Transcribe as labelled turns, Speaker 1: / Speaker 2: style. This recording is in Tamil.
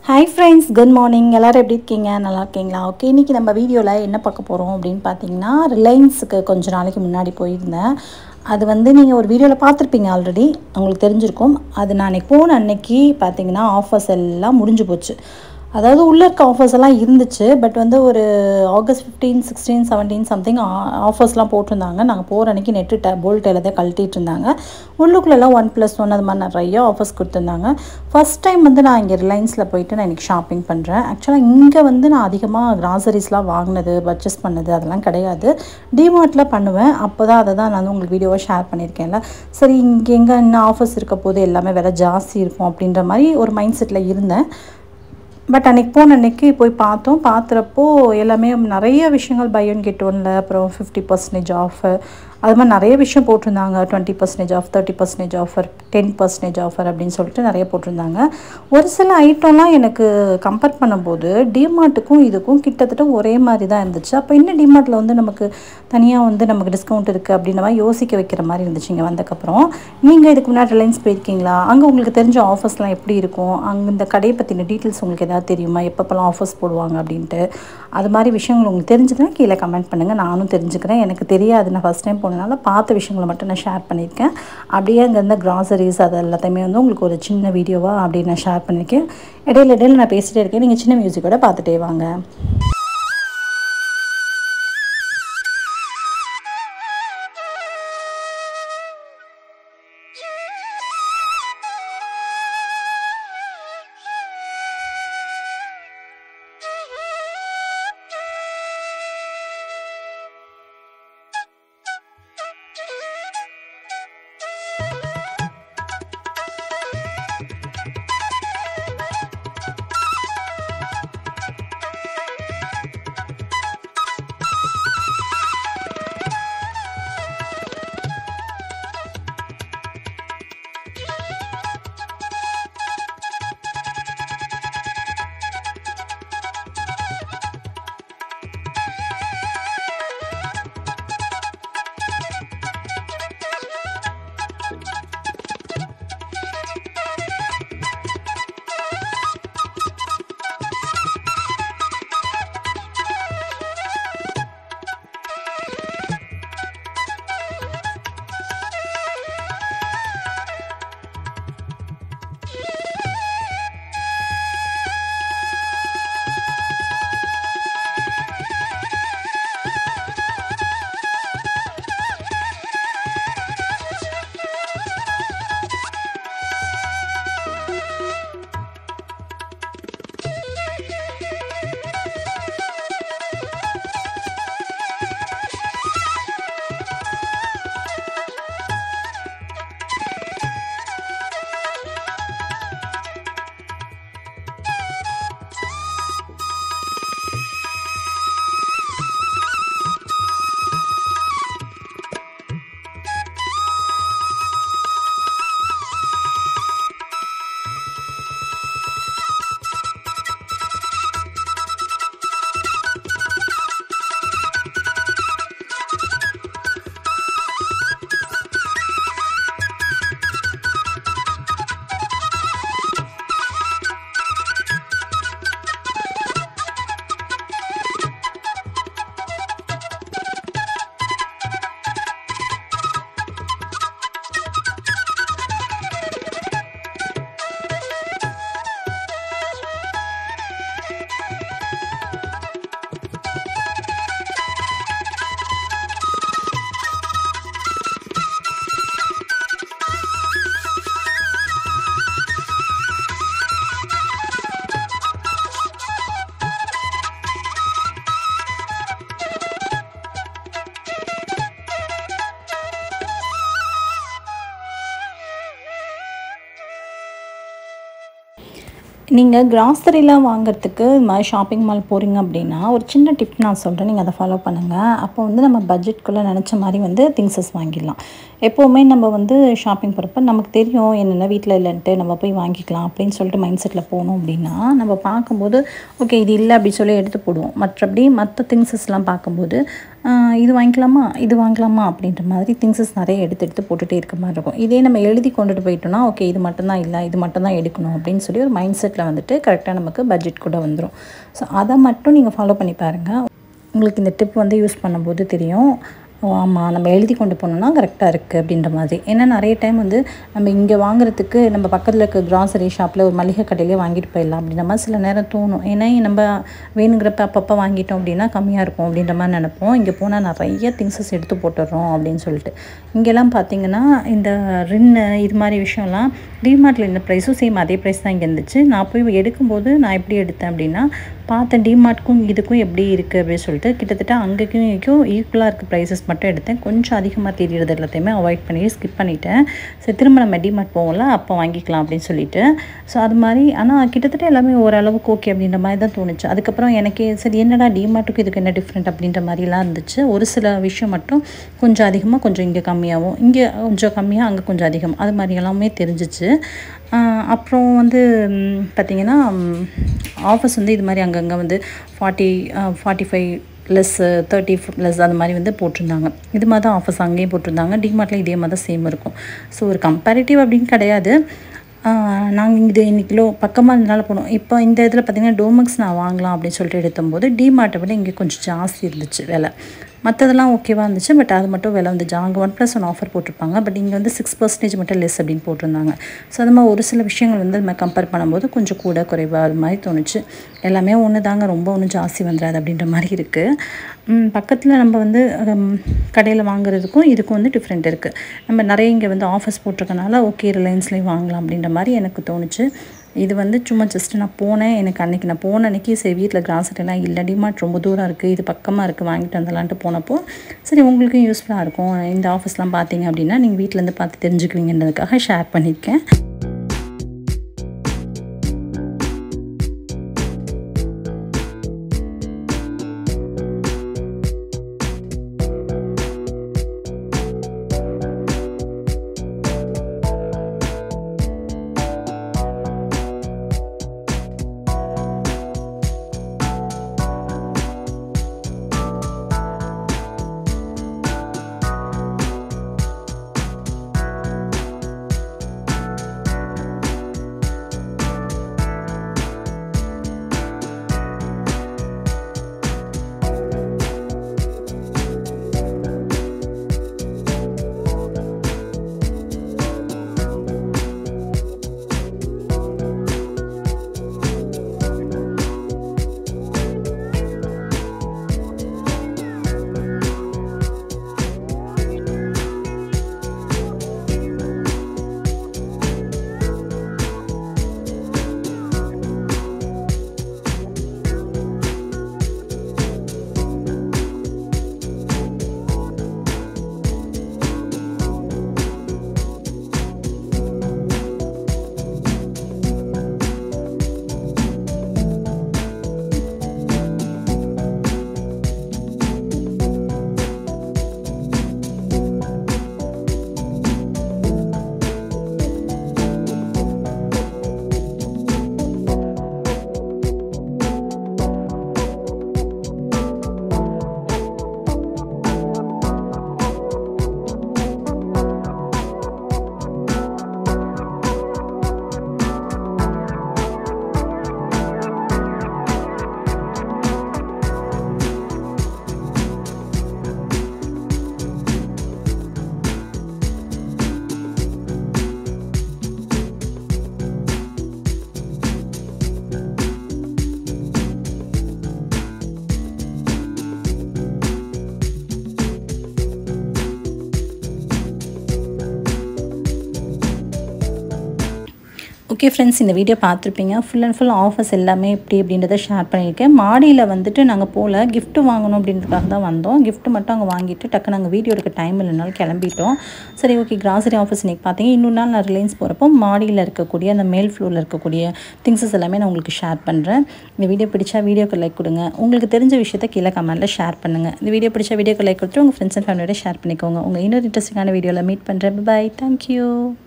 Speaker 1: ஹாய் ஃப்ரெண்ட்ஸ் குட் மார்னிங் எல்லோரும் எப்படி இருக்கீங்க நல்லா இருக்கீங்களா ஓகே இன்றைக்கி நம்ம வீடியோவில் என்ன பார்க்க போகிறோம் அப்படின்னு பார்த்தீங்கன்னா ரிலையன்ஸுக்கு கொஞ்ச நாளைக்கு முன்னாடி போயிருந்தேன் அது வந்து நீங்கள் ஒரு வீடியோவில் பார்த்துருப்பீங்க ஆல்ரெடி உங்களுக்கு தெரிஞ்சிருக்கும் அது நான் அன்றைக்கி போன அன்னைக்கு பார்த்தீங்கன்னா ஆஃபர்ஸ் எல்லாம் முடிஞ்சு போச்சு அதாவது உள்ளே இருக்க ஆஃபர்ஸ் எல்லாம் இருந்துச்சு பட் வந்து ஒரு August fifteen sixteen seventeen something ஆஃபர்ஸ்லாம் போட்டிருந்தாங்க நாங்கள் போகிற அன்றைக்கி நெட்டு ட போல்ட் எல்லாத்தையும் கழட்டிட்டு இருந்தாங்க உள்ளுக்குள்ளெல்லாம் ஒன் ப்ளஸ் ஒன் அது மாதிரி நிறைய ஆஃபர்ஸ் கொடுத்துருந்தாங்க ஃபஸ்ட் டைம் வந்து நான் இங்கே ரிலையன்ஸில் போயிட்டு நான் இன்றைக்கி ஷாப்பிங் பண்ணுறேன் ஆக்சுவலாக இங்கே வந்து நான் அதிகமாக கிராசரிஸ்லாம் வாங்கினது பர்ச்சேஸ் பண்ணது அதெல்லாம் கிடையாது டிமார்ட்டில் பண்ணுவேன் அப்போ தான் அதை தான் நான் வந்து உங்களுக்கு வீடியோவை ஷேர் பண்ணியிருக்கேன்ல சரி இங்கே எங்கே என்ன ஆஃபர்ஸ் இருக்க போது எல்லாமே விலை ஜாஸ்தி இருக்கும் அப்படின்ற மாதிரி ஒரு மைண்ட் செட்டில் இருந்தேன் பட் அன்றைக்கி போன அன்றைக்கி போய் பார்த்தோம் பார்த்துறப்போ எல்லாமே நிறைய விஷயங்கள் பை ஒன் கெட் ஒன்ல அப்புறம் ஃபிஃப்டி பர்சன்டேஜ் ஆஃபர் அது மாதிரி நிறைய விஷயம் போட்டிருந்தாங்க twenty percentage off thirty percentage offer ten percentage offer அப்படின்னு சொல்லிட்டு நிறைய போட்டிருந்தாங்க ஒரு சில ஐட்டம்லாம் எனக்கு கம்பேர் பண்ணும்போது டிமார்ட்டுக்கும் இதுக்கும் கிட்டத்தட்ட ஒரே மாதிரி தான் இருந்துச்சு அப்போ இன்னும் டிமார்ட்டில் வந்து நமக்கு தனியாக வந்து நமக்கு டிஸ்கவுண்ட் இருக்குது அப்படின்ற மாதிரி யோசிக்க வைக்கிற மாதிரி இருந்துச்சு இங்கே வந்ததுக்கப்புறம் நீங்கள் இதுக்கு முன்னாடி ரிலையன்ஸ் போயிருக்கீங்களா அங்கே உங்களுக்கு தெரிஞ்ச ஆஃபர்ஸ்லாம் எப்படி இருக்கும் அங்கே இந்த கடையை பற்றின டீட்டெயில்ஸ் உங்களுக்கு எதாவது தெரியுமா எப்பப்பெல்லாம் ஆஃபர்ஸ் போடுவாங்க அப்படின்ட்டு அது மாதிரி விஷயங்கள் உங்களுக்கு தெரிஞ்சதுன்னா கீழே கமெண்ட் பண்ணுங்கள் நானும் தெரிஞ்சுக்கிறேன் எனக்கு தெரியாது நான் ஃபஸ்ட் டைம் போனதுனால பார்த்த விஷயங்களை மட்டும் நான் ஷேர் பண்ணியிருக்கேன் அப்படியே அங்கே இருந்த கிராசரிஸ் அது எல்லாத்தையுமே வந்து உங்களுக்கு ஒரு சின்ன வீடியோவாக அப்படியே நான் ஷேர் பண்ணியிருக்கேன் இடையில இடையில நான் பேசிகிட்டே இருக்கேன் நீங்கள் சின்ன மியூசிக்கோட பார்த்துட்டே வாங்க நீங்கள் கிராசரிலாம் வாங்குறதுக்கு இது மாதிரி ஷாப்பிங் மால் போகிறீங்க அப்படின்னா ஒரு சின்ன டிப் நான் சொல்கிறேன் நீங்கள் அதை ஃபாலோ பண்ணுங்கள் அப்போ வந்து நம்ம பட்ஜெட்குள்ளே நினச்ச மாதிரி வந்து திங்ஸஸ் வாங்கிடலாம் எப்போவுமே நம்ம வந்து ஷாப்பிங் போகிறப்ப நமக்கு தெரியும் என்னென்ன வீட்டில் இல்லைன்ட்டு நம்ம போய் வாங்கிக்கலாம் அப்படின்னு சொல்லிட்டு மைண்ட் செட்டில் போனோம் அப்படின்னா நம்ம பார்க்கும்போது ஓகே இது இல்லை அப்படி சொல்லி எடுத்து போடுவோம் மற்றபடி மற்ற திங்ஸஸ்லாம் பார்க்கும்போது ஆஹ், இது வாங்கிக்கலாமா இது வாங்கலாமா அப்படின்ற மாதிரி திங்ஸஸ் நிறைய எடுத்து எடுத்து போட்டுகிட்டே இருக்க மாதிரி இருக்கும் இதே நம்ம எழுதி கொண்டுட்டு போயிட்டோம்னா ஓகே இது மட்டும்தான் இல்லை இது மட்டும்தான் எடுக்கணும் அப்படின்னு சொல்லி ஒரு மைண்ட் செட்டில் வந்துட்டு கரெக்டாக நமக்கு பட்ஜெட் கூட வந்துடும் ஸோ அதை மட்டும் நீங்கள் ஃபாலோ பண்ணி பாருங்கள் உங்களுக்கு இந்த டிப் வந்து யூஸ் பண்ணும்போது தெரியும் ஓ ஆமாம் நம்ம எழுதி கொண்டு போனோம்னா கரெக்டாக இருக்குது அப்படின்ற மாதிரி ஏன்னா நிறைய டைம் வந்து நம்ம இங்கே வாங்குறதுக்கு நம்ம பக்கத்தில் இருக்க கிராசரி ஷாப்பில் ஒரு மளிகை கடையிலே வாங்கிட்டு போயிடலாம் அப்படின்ற மாதிரி சில நேரம் தோணும் ஏன்னா நம்ம வேணுங்கிறப்ப அப்பப்போ வாங்கிட்டோம் அப்படின்னா கம்மியாக இருக்கும் அப்படின்ற மாதிரி நினைப்போம் இங்கே போனால் நிறைய திங்ஸஸ் எடுத்து போட்டுடுறோம் அப்படின்னு சொல்லிட்டு இங்கெல்லாம் பார்த்தீங்கன்னா இந்த ரின்னு இது மாதிரி விஷயம்லாம் டிமார்ட்டில் இந்த ப்ரைஸும் சேம் அதே ப்ரைஸ் தான் இங்கே இருந்துச்சு நான் போய் எடுக்கும்போது நான் எப்படி எடுத்தேன் அப்படின்னா பார்த்தேன் டிமார்ட்க்கும் இதுக்கும் எப்படி இருக்குது அப்படின்னு சொல்லிட்டு கிட்டத்தட்ட அங்கேக்கும் இங்கேயும் ஈக்குவலாக இருக்க ப்ரைஸஸ் மட்டும் எடுத்தேன் கொஞ்சம் அதிகமாக தெரியறது எல்லாத்தையுமே அவாய்ட் பண்ணி ஸ்கிப் பண்ணிட்டேன் சரி திரும்ப நம்ம டிமார்ட் போவோம்ல அப்போ வாங்கிக்கலாம் அப்படின்னு சொல்லிட்டு ஸோ அது மாதிரி ஆனால் கிட்டத்தட்ட எல்லாமே ஓரளவுக்கு ஓகே அப்படின்ற மாதிரி தான் தோணுச்சு அதுக்கப்புறம் எனக்கே சரி என்னடா டிமார்ட்டுக்கும் இதுக்கு என்ன டிஃப்ரெண்ட் அப்படின்ற மாதிரிலாம் இருந்துச்சு ஒரு சில விஷயம் மட்டும் கொஞ்சம் அதிகமாக கொஞ்சம் இங்கே கம்மியாகவும் இங்கே கொஞ்சம் கம்மியாக அங்கே கொஞ்சம் அதிகம் அது மாதிரி எல்லாமே தெரிஞ்சிச்சு ஆஹ் அப்புறம் வந்து ம், பார்த்திங்கன்னா ஆஃபர்ஸ் வந்து இது மாதிரி அங்கங்கே வந்து forty forty five plus thirty plus அந்த மாதிரி வந்து போட்டிருந்தாங்க இது மாதிரி தான் ஆஃபர்ஸ் அங்கேயும் போட்டிருந்தாங்க டிமார்ட்டில் இதே மாதிரி தான் சேம் இருக்கும் ஸோ ஒரு கம்பேரிட்டிவ் அப்படின்னு கிடையாது நாங்கள் இது இன்னைக்கு கிலோ பக்கமாக இருந்தனால போனோம் இப்போ இந்த இதில் பார்த்தீங்கன்னா டோமக்ஸ் நான் வாங்கலாம் அப்படின்னு சொல்லிட்டு எடுத்தம்போது டிமார்ட்டை விட இங்கே கொஞ்சம் ஜாஸ்தி இருந்துச்சு விலை மற்றதெல்லாம் ஓகேவாக இருந்துச்சு பட் அது மட்டும் விலை வந்து அங்கே ஒன் ப்ளஸ் ஒன் ஆஃபர் போட்டிருப்பாங்க பட் இங்கே வந்து சிக்ஸ் பர்சன்டேஜ் மட்டும் லெஸ் அப்படின்னு போட்டிருந்தாங்க ஸோ அது மாதிரி ஒரு சில விஷயங்கள் வந்து நம்ம கம்பேர் பண்ணும்போது கொஞ்சம் கூட குறைவாக அது மாதிரி தோணுச்சு எல்லாமே ஒன்று தாங்க ரொம்ப ஒன்றும் ஜாஸ்தி வந்துடாது அப்படின்ற மாதிரி இருக்குது பக்கத்தில் நம்ம வந்து கடையில் வாங்குறதுக்கும் இதுக்கும் வந்து டிஃப்ரெண்ட் இருக்குது நம்ம நிறைய இங்கே வந்து ஆஃபர்ஸ் போட்டிருக்கனால ஓகே ரிலையன்ஸ்லேயும் வாங்கலாம் அப்படின்ற மாதிரி எனக்கு தோணுச்சு இது வந்து சும்மா ஜஸ்ட் நான் போனேன் எனக்கு அன்றைக்கி நான் போன அன்றைக்கி சரி வீட்டில் கிராசரிலாம் இல்லை டிமார்ட் ரொம்ப தூரம் இருக்குது இது பக்கமாக இருக்குது வாங்கிட்டு வந்துடலான்ட்டு போனப்போ சரி உங்களுக்கும் யூஸ்ஃபுல்லாக இருக்கும் இந்த ஆஃபர்ஸ்லாம் பார்த்தீங்க அப்படின்னா நீங்கள் வீட்டிலேருந்து பார்த்து தெரிஞ்சுக்குவீங்கன்றதுக்காக ஷேர் பண்ணியிருக்கேன் ஓகே ஃப்ரெண்ட்ஸ் இந்த வீடியோ பார்த்துருப்பீங்க ஃபுல் அண்ட் ஃபுல் ஆஃபர்ஸ் எல்லாமே எப்படி அப்படின்றத ஷேர் பண்ணியிருக்கேன் மாடியில் வந்துட்டு நாங்கள் போகல gift வாங்கணும் அப்படின்றதுக்காக தான் வந்தோம் gift மட்டும் அங்கே வாங்கிட்டு டக்கு நாங்கள் வீடியோ எடுக்க டைம் இல்லைனாலும் கிளம்பிட்டோம் சரி ஓகே கிராசரி ஆஃபர்ஸ் இன்றைக்கி பார்த்தீங்க இன்னொரு நாள் நான் ரிலையன்ஸ் போகிறப்போ மாடியில் இருக்கக்கூடிய அந்த மேல் ஃப்ளோரில் இருக்கக்கூடிய திங்ஸஸ் எல்லாமே நான் உங்களுக்கு ஷேர் பண்ணுறேன் இந்த வீடியோ பிடிச்சா வீடியோக்கு லைக் கொடுங்க உங்களுக்கு தெரிஞ்ச விஷயத்த கீழே கமெண்ட்டில் ஷேர் பண்ணுங்கள் இந்த வீடியோ பிடிச்சா வீடியோக்கு லைக் கொடுத்துட்டு உங்கள் ஃப்ரெண்ட்ஸ் அண்ட் ஃபேமிலியோட ஷேர் பண்ணிக்கோங்க உங்கள் இன்னொரு இன்ட்ரெஸ்டிங்கான வீடியோவில் மீட் பண்ணுறேன் பை தேங்க்யூ